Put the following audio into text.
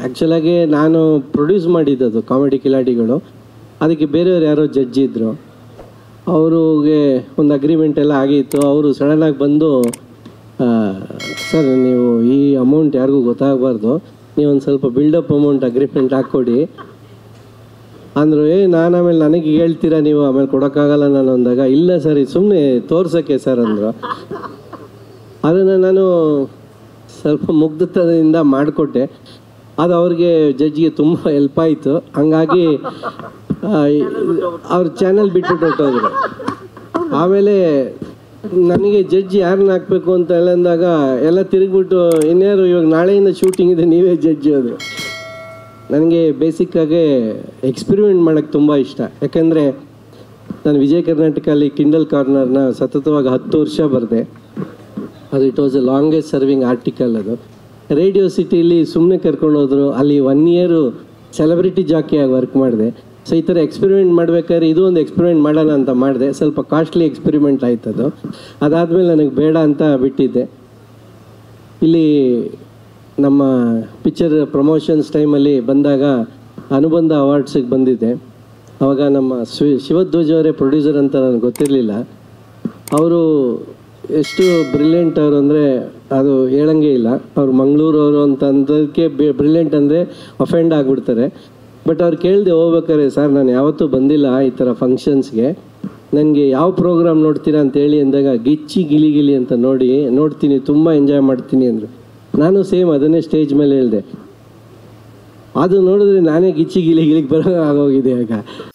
ಆ್ಯಕ್ಚುಲಾಗಿ ನಾನು produce ಮಾಡಿದ್ದದು comedy ಕಿಲಾಡಿಗಳು ಅದಕ್ಕೆ ಬೇರೆಯವ್ರು ಯಾರೋ ಜಡ್ಜ್ ಇದ್ದರು ಅವ್ರಿಗೆ ಒಂದು ಅಗ್ರಿಮೆಂಟ್ ಎಲ್ಲ ಆಗಿತ್ತು ಅವರು ಸಡನ್ನಾಗಿ ಬಂದು ಸರ್ ನೀವು ಈ ಅಮೌಂಟ್ ಯಾರಿಗೂ ಗೊತ್ತಾಗಬಾರ್ದು ನೀವು ಒಂದು ಸ್ವಲ್ಪ ಬಿಲ್ಡಪ್ ಅಮೌಂಟ್ ಅಗ್ರಿಮೆಂಟ್ ಹಾಕ್ಕೊಡಿ ಅಂದರು ಏ ನಾನು ಆಮೇಲೆ ನನಗೆ ಹೇಳ್ತೀರಾ ನೀವು ಆಮೇಲೆ ಕೊಡೋಕ್ಕಾಗಲ್ಲ ನಾನು ಅಂದಾಗ ಇಲ್ಲ ಸರ್ ಇದು ಸುಮ್ಮನೆ ತೋರ್ಸೋಕ್ಕೆ ಸರ್ ಅಂದರು ಅದನ್ನು ನಾನು ಸ್ವಲ್ಪ ಮುಗ್ಧತನದಿಂದ ಮಾಡಿಕೊಟ್ಟೆ ಅದು ಅವ್ರಿಗೆ ಜಡ್ಜಿಗೆ ತುಂಬ ಹೆಲ್ಪ್ ಆಯಿತು ಹಂಗಾಗಿ ಅವ್ರ ಚಾನಲ್ ಬಿಟ್ಬಿಟ್ಟು ಹೊರಟೋದ್ರು ಆಮೇಲೆ ನನಗೆ ಜಡ್ಜ್ ಯಾರನ್ನ ಹಾಕಬೇಕು ಅಂತ ಎಲ್ಲ ಅಂದಾಗ ಎಲ್ಲ ತಿರುಗ್ಬಿಟ್ಟು ಇನ್ಯಾರು ಇವಾಗ ನಾಳೆಯಿಂದ ಶೂಟಿಂಗ್ ಇದೆ ನೀವೇ ಜಡ್ಜ್ ಅದು ನನಗೆ ಬೇಸಿಕ್ಕಾಗಿ ಎಕ್ಸ್ಪೆರಿಮೆಂಟ್ ಮಾಡೋಕ್ಕೆ ತುಂಬ ಇಷ್ಟ ಯಾಕೆಂದರೆ ನಾನು ವಿಜಯ ಕರ್ನಾಟಕಲ್ಲಿ ಕಿಂಡಲ್ ಕಾರ್ನರ್ನ ಸತತವಾಗಿ ಹತ್ತು ವರ್ಷ ಬರೆದೆ ಅದು it was a longest serving article ಅದು ರೇಡಿಯೋ ಸಿಟಿಲಿ ಸುಮ್ಮನೆ ಕರ್ಕೊಂಡು ಹೋದ್ರು ಅಲ್ಲಿ ಒನ್ ಇಯರು ಸೆಲೆಬ್ರಿಟಿ ಜಾಕಿಯಾಗಿ ವರ್ಕ್ ಮಾಡಿದೆ ಸೊ ಈ ಥರ ಎಕ್ಸ್ಪೆರಿಮೆಂಟ್ ಮಾಡ್ಬೇಕಾದ್ರೆ ಇದು ಒಂದು ಎಕ್ಸ್ಪೆರಿಮೆಂಟ್ ಮಾಡೋಣ ಅಂತ ಮಾಡಿದೆ ಸ್ವಲ್ಪ ಕಾಸ್ಟ್ಲಿ ಎಕ್ಸ್ಪೆರಿಮೆಂಟ್ ಆಯ್ತು ಅದು ಅದಾದಮೇಲೆ ನನಗೆ ಬೇಡ ಅಂತ ಬಿಟ್ಟಿದ್ದೆ ಇಲ್ಲಿ ನಮ್ಮ ಪಿಕ್ಚರ್ ಪ್ರಮೋಷನ್ಸ್ ಟೈಮಲ್ಲಿ ಬಂದಾಗ ಅನುಬಂಧ ಅವಾರ್ಡ್ಸಿಗೆ ಬಂದಿದ್ದೆ ಅವಾಗ ನಮ್ಮ ಶಿವ ಶಿವಧ್ವಜ್ ಅವರೇ ಪ್ರೊಡ್ಯೂಸರ್ ಅಂತ ನನಗೆ ಗೊತ್ತಿರಲಿಲ್ಲ ಅವರು ಎಷ್ಟು ಬ್ರಿಲಿಯಂಟ್ ಅವರು ಅಂದರೆ ಅದು ಹೇಳಂಗೆ ಇಲ್ಲ ಅವ್ರು ಮಂಗಳೂರವರು ಅಂತ ಅಂದಕ್ಕೆ ಬ್ರಿಲಿಯಂಟ್ ಅಂದರೆ ಅಫೆಂಡ್ ಆಗಿಬಿಡ್ತಾರೆ ಬಟ್ ಅವ್ರು ಕೇಳಿದೆ ಹೋಗ್ಬೇಕಾರೆ ಸರ್ ನಾನು ಯಾವತ್ತೂ ಬಂದಿಲ್ಲ ಈ ಥರ ಫಂಕ್ಷನ್ಸ್ಗೆ ನನಗೆ ಯಾವ ಪ್ರೋಗ್ರಾಮ್ ನೋಡ್ತೀರಾ ಅಂತ ಹೇಳಿ ಅಂದಾಗ ಗಿಚ್ಚಿ ಗಿಲಿ ಗಿಲಿ ಅಂತ ನೋಡಿ ನೋಡ್ತೀನಿ ತುಂಬ ಎಂಜಾಯ್ ಮಾಡ್ತೀನಿ ಅಂದರು ನಾನು ಸೇಮ್ ಅದನ್ನೇ ಸ್ಟೇಜ್ ಮೇಲೆ ಹೇಳಿದೆ ಅದು ನೋಡಿದ್ರೆ ನಾನೇ ಗಿಚ್ಚಿ ಗಿಲಿ ಗಿಲಿಗೆ ಬರೋ ಆಗೋಗಿದೆ ಆಗ